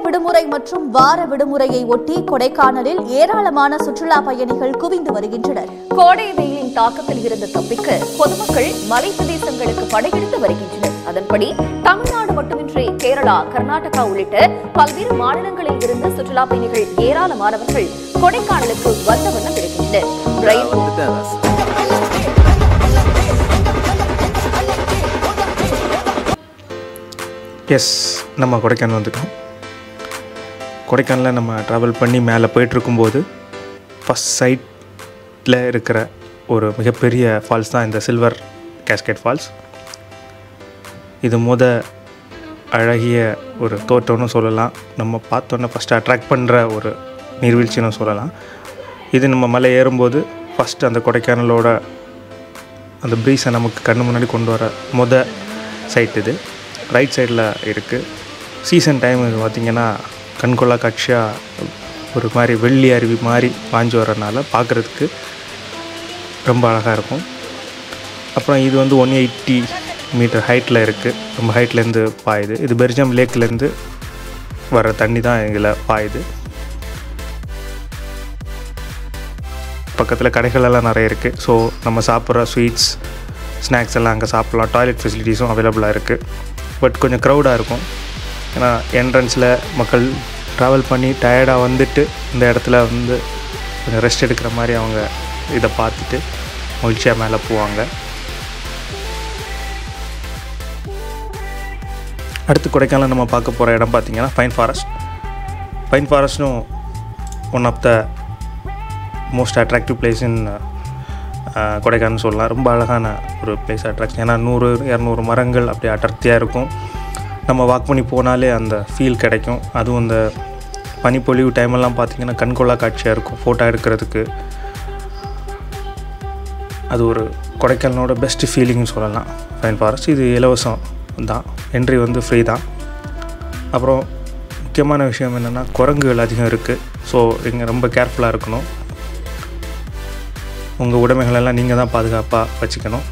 விடுமுறை மற்றும் வார விடுமுறையை ஒட்டி கொடைக்கானலில் ஏராளமான சுற்றுலா பயணிகள் குவிந்து வருகின்றனர் கோடை வெயிலின் தாக்கத்தில் இருந்து தப்பிக்க பொதுமக்கள் மலை பிரதேசங்களுக்கு படையெடுத்து வருகின்றனர் அதன்படி தமிழ்நாடு மட்டுமின்றி கேரளா கர்நாடகா உள்ளிட்ட பல்வேறு மாநிலங்களில் இருந்து சுற்றுலா பயணிகள் ஏராளமானவர்கள் கொடைக்கானலுக்கு வந்த வண்ணம் இருக்கின்றனர் ரயில் எஸ் நம்ம கொடைக்கானல் வந்துட்டோம் கொடைக்கானலில் நம்ம ட்ராவல் பண்ணி மேலே போயிட்டுருக்கும்போது ஃபஸ்ட் சைட்டில் இருக்கிற ஒரு மிகப்பெரிய ஃபால்ஸ் தான் இந்த சில்வர் கேஸ்கெட் ஃபால்ஸ் இது முத அழகிய ஒரு தோட்டம்னு சொல்லலாம் நம்ம பார்த்தோன்னே ஃபஸ்ட்டு அட்ராக்ட் பண்ணுற ஒரு நீர்வீழ்ச்சின்னு சொல்லலாம் இது நம்ம மலை ஏறும்போது ஃபஸ்ட்டு அந்த கொடைக்கானலோட அந்த ப்ரீஸை நமக்கு கண்ணு முன்னாடி கொண்டு வர முத சைட் இது ரைட் சைடில் இருக்குது சீசன் டைம் இது பார்த்திங்கன்னா கண்கொள்ளா காட்சியாக ஒரு மாதிரி வெள்ளி அருவி மாதிரி பாஞ்சு வரனால பார்க்குறதுக்கு ரொம்ப அழகாக இருக்கும் அப்புறம் இது வந்து ஒன் எயிட்டி மீட்டர் ஹைட்டில் இருக்குது ரொம்ப ஹைட்லேருந்து பாயுது இது பெர்ஜம் லேக்லேருந்து வர தண்ணி தான் இதில் பாயுது பக்கத்தில் கடைகள் எல்லாம் நிறைய இருக்குது ஸோ நம்ம சாப்பிட்ற ஸ்வீட்ஸ் ஸ்நாக்ஸ் எல்லாம் அங்கே சாப்பிட்லாம் டாய்லெட் ஃபெசிலிட்டிஸும் அவைலபிளாக இருக்குது பட் கொஞ்சம் க்ரௌடாக இருக்கும் ஏன்னா என்ட்ரன்ஸில் மக்கள் ட்ராவல் பண்ணி டயர்டாக வந்துட்டு இந்த இடத்துல வந்து கொஞ்சம் ரெஸ்ட் எடுக்கிற மாதிரி அவங்க இதை பார்த்துட்டு மகிழ்ச்சியாக மேலே போவாங்க அடுத்து கொடைக்கானல் நம்ம பார்க்க போகிற இடம் பார்த்திங்கன்னா பைன் ஃபாரஸ்ட் பைன் ஃபாரஸ்ட்டும் one of the most attractive place in Kodaikanal சொல்லலாம் ரொம்ப அழகான ஒரு பிளேஸ் அட்ராக்ஷன் ஏன்னா நூறு இரநூறு மரங்கள் அப்படி அடர்த்தியாக இருக்கும் நம்ம வாக் பண்ணி போனாலே அந்த ஃபீல் கிடைக்கும் அதுவும் இந்த பனிப்பொழிவு டைமெல்லாம் பார்த்திங்கன்னா கண்கொள்ளா காட்சியாக இருக்கும் ஃபோட்டோ எடுக்கிறதுக்கு அது ஒரு கொடைக்கானலோட பெஸ்ட் ஃபீலிங்னு சொல்லலாம் ஃபைன் ஃபாரஸ்ட் இது இலவசம் தான் என்ட்ரி வந்து ஃப்ரீ தான் அப்புறம் முக்கியமான விஷயம் என்னென்னா குரங்குகள் அதிகம் இருக்குது ஸோ இங்கே ரொம்ப கேர்ஃபுல்லாக இருக்கணும் உங்கள் உடைமைகளெல்லாம் நீங்கள் தான் பாதுகாப்பாக வச்சுக்கணும்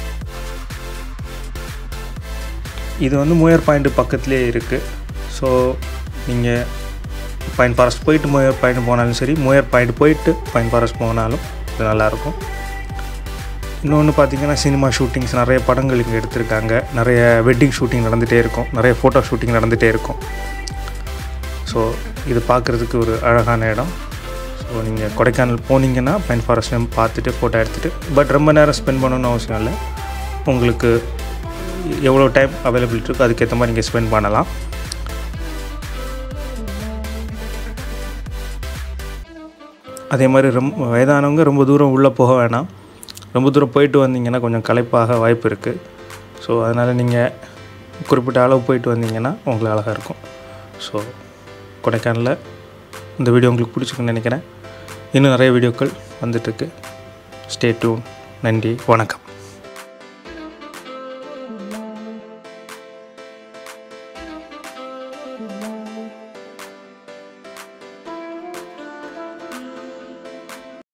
இது வந்து மூயர் பாயிண்ட் பக்கத்துலேயே இருக்குது ஸோ நீங்கள் பைன் ஃபாரஸ்ட் போயிட்டு மூயர் பாயிண்ட் போனாலும் சரி மூயர் பாயிண்ட் போயிட்டு பைன் ஃபாரஸ்ட் போனாலும் இது நல்லாயிருக்கும் இன்னொன்று பார்த்தீங்கன்னா சினிமா ஷூட்டிங்ஸ் நிறைய படங்கள் இங்கே எடுத்திருக்காங்க நிறைய வெட்டிங் ஷூட்டிங் நடந்துகிட்டே இருக்கும் நிறைய ஃபோட்டோ ஷூட்டிங் நடந்துகிட்டே இருக்கும் ஸோ இது பார்க்குறதுக்கு ஒரு அழகான இடம் ஸோ நீங்கள் கொடைக்கானல் போனீங்கன்னா பைன் ஃபாரஸ்ட்லையும் பார்த்துட்டு ஃபோட்டோ எடுத்துகிட்டு பட் ரொம்ப நேரம் ஸ்பெண்ட் பண்ணணும்னு அவசியம் இல்லை உங்களுக்கு எவ்வளோ டைம் அவைலபிலிட்டி இருக்கோ அதுக்கேற்ற மாதிரி நீங்கள் ஸ்பெண்ட் பண்ணலாம் அதே மாதிரி ரொம்ப வயதானவங்க ரொம்ப தூரம் உள்ளே போக வேணாம் ரொம்ப தூரம் போயிட்டு வந்தீங்கன்னா கொஞ்சம் களைப்பாக வாய்ப்பு இருக்குது ஸோ அதனால் நீங்கள் குறிப்பிட்ட அளவு போயிட்டு வந்தீங்கன்னா உங்களுக்கு அழகாக இருக்கும் ஸோ கொடைக்கானலில் இந்த வீடியோ உங்களுக்கு பிடிச்சிருக்குன்னு நினைக்கிறேன் இன்னும் நிறைய வீடியோக்கள் வந்துட்டுருக்கு ஸ்டே டியூன் நன்றி வணக்கம்